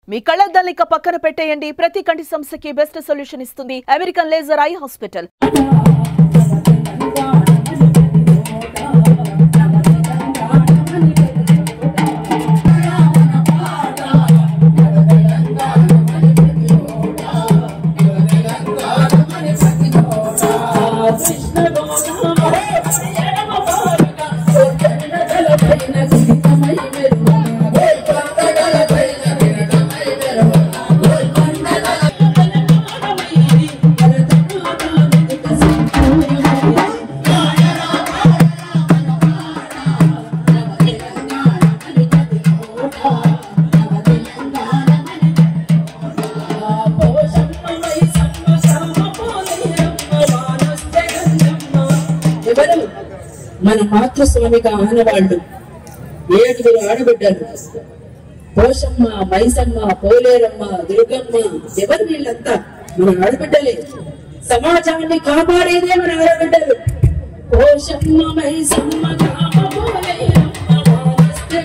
మీ కళ్ళద్దాలు ఇక పక్కన పెట్టేయండి ప్రతి కంటి సమస్యకి బెస్ట్ సొల్యూషన్ ఇస్తుంది అమెరికన్ లేజర్ ఐ హాస్పిటల్ ఎవరు మన మాతృస్వామికి ఆనవాళ్ళు ఏడుగురు ఆడబిడ్డలు పోషమ్మ మైసమ్మ పోలేరమ్మ దుర్గమ్మ ఎవరు వీళ్ళంతా మన ఆడబిడ్డలే సమాజాన్ని కాపాడేదే మన ఆడబిడ్డలు పోషమ్మ మైసమ్మ కామ పోలేరమ్మ వానస్తే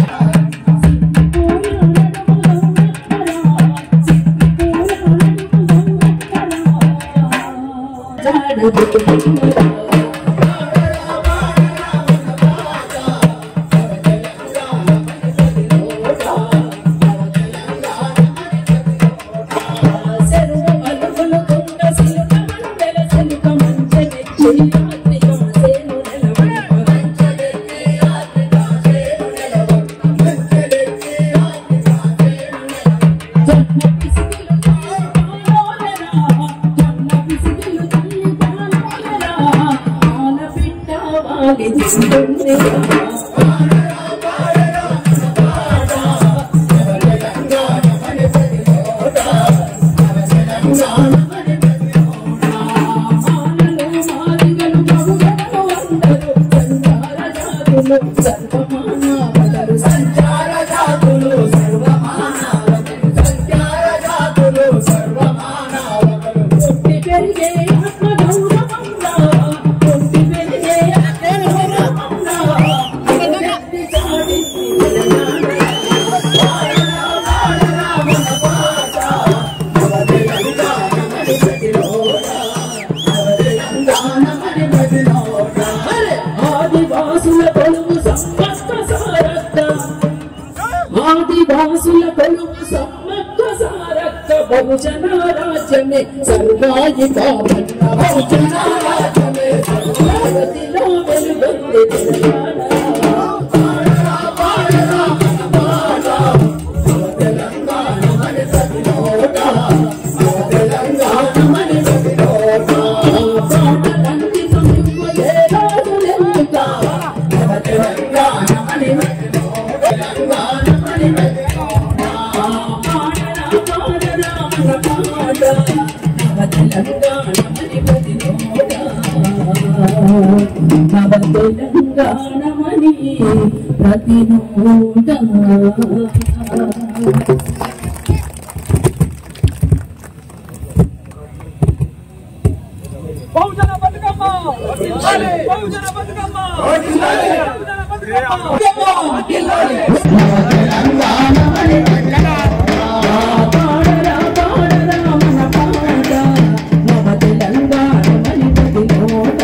ఆదివాసుల కొలువు సమ్మక్క సారక్క ఆదివాసుల కొలువు సమ్మక్క సారక్క బహుజన రాజ్యమే సర్వాయి కావన్న బహుజన రాజ్యమే సర్వతిలో వెలుగొంది తెలంగాణ. తెలంగాణమని ప్రతి నోట బహుజన బతుకమ్మ బహుజన బతుకమ్మ బహుజన బతుకమ్మ పాడరా పాడరా మన పాట నవ తెలంగాణమని ప్రతి నోట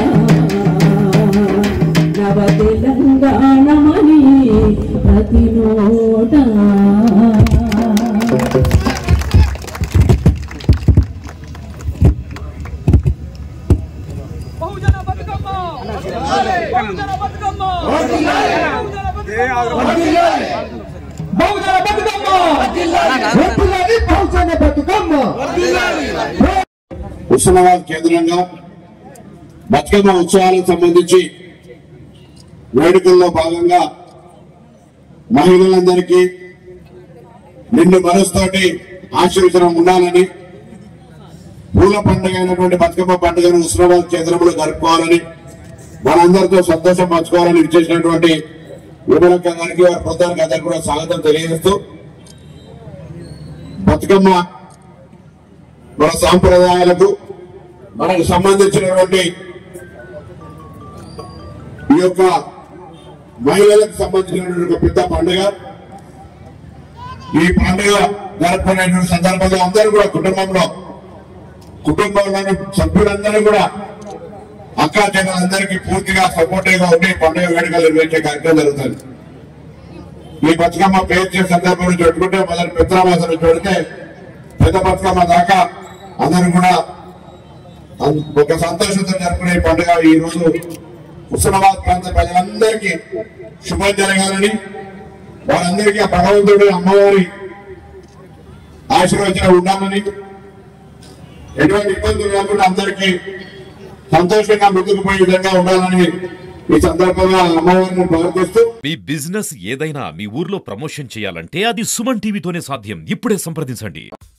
నవ తెలంగాణమని ప్రతి నోట బహుజన బతుకమ్మ బహుజన బతుకమ్మ బహుజన బతుకమ్మ బహుజన బతుకమ్మ వద్దులని బహుజన బతుకమ్మ హుస్నాబాద్ కేంద్రంగా బతుకమ్మ ఉత్సవాలకు సంబంధించి వేడుకల్లో భాగంగా మహిళలందరికీ నిండు మనసుతోటి ఆశీర్వచనం ఉండాలని పూల పండుగ అయినటువంటి బతుకమ్మ పండుగను హుస్నాబాద్ కేంద్రంలో జరుపుకోవాలని మనందరితో సంతోషం పంచుకోవాలని ఇచ్చేసినటువంటి విమలక్క గారికి వారి బృందానికి అందరికీ కూడా స్వాగతం తెలియజేస్తూ బతుకమ్మ మన సాంప్రదాయాలకు మనకు సంబంధించినటువంటి ఈ యొక్క మహిళలకు సంబంధించినటువంటి ఒక పెద్ద పండుగ ఈ పండుగ జరుపుకునేటువంటి సందర్భంలో అందరూ కూడా కుటుంబంలో కుటుంబంలోని సభ్యులందరూ కూడా అక్కా చెల్లెలందరికీ పూర్తిగా సపోర్టివ్ గా ఉండి పండుగ వేడుకలు నిర్వహించే కార్యక్రమం జరుగుతుంది ఈ బతుకమ్మ పేరు చేసే సందర్భంలో పెట్టుకుంటే మొదటి పిత్రమాసం నుంచి పెడితే పెద్ద బతుకమ్మ దాకా అందరూ కూడా అం- ఒక సంతోషంతో జరుపుకునే ఈ పండుగ ఈ రోజు హుస్నాబాద్ ప్రాంత ప్రజలందరికీ శుభం జరగాలని వారందరికీ ఆ భగవంతుడు అమ్మవారి ఆశీర్వచనం ఉండాలని ఎటువంటి ఇబ్బందులు లేకుండా అందరికీ సంతోషంగా ముందుకు పోయే విధంగా ఉండాలని ఈ సందర్భంగా అమ్మవారిని ప్రార్థిస్తూ మీ బిజినెస్ ఏదైనా మీ ఊర్లో ప్రమోషన్ చేయాలంటే అది సుమన్ టీవీతోనే సాధ్యం ఇప్పుడే సంప్రదించండి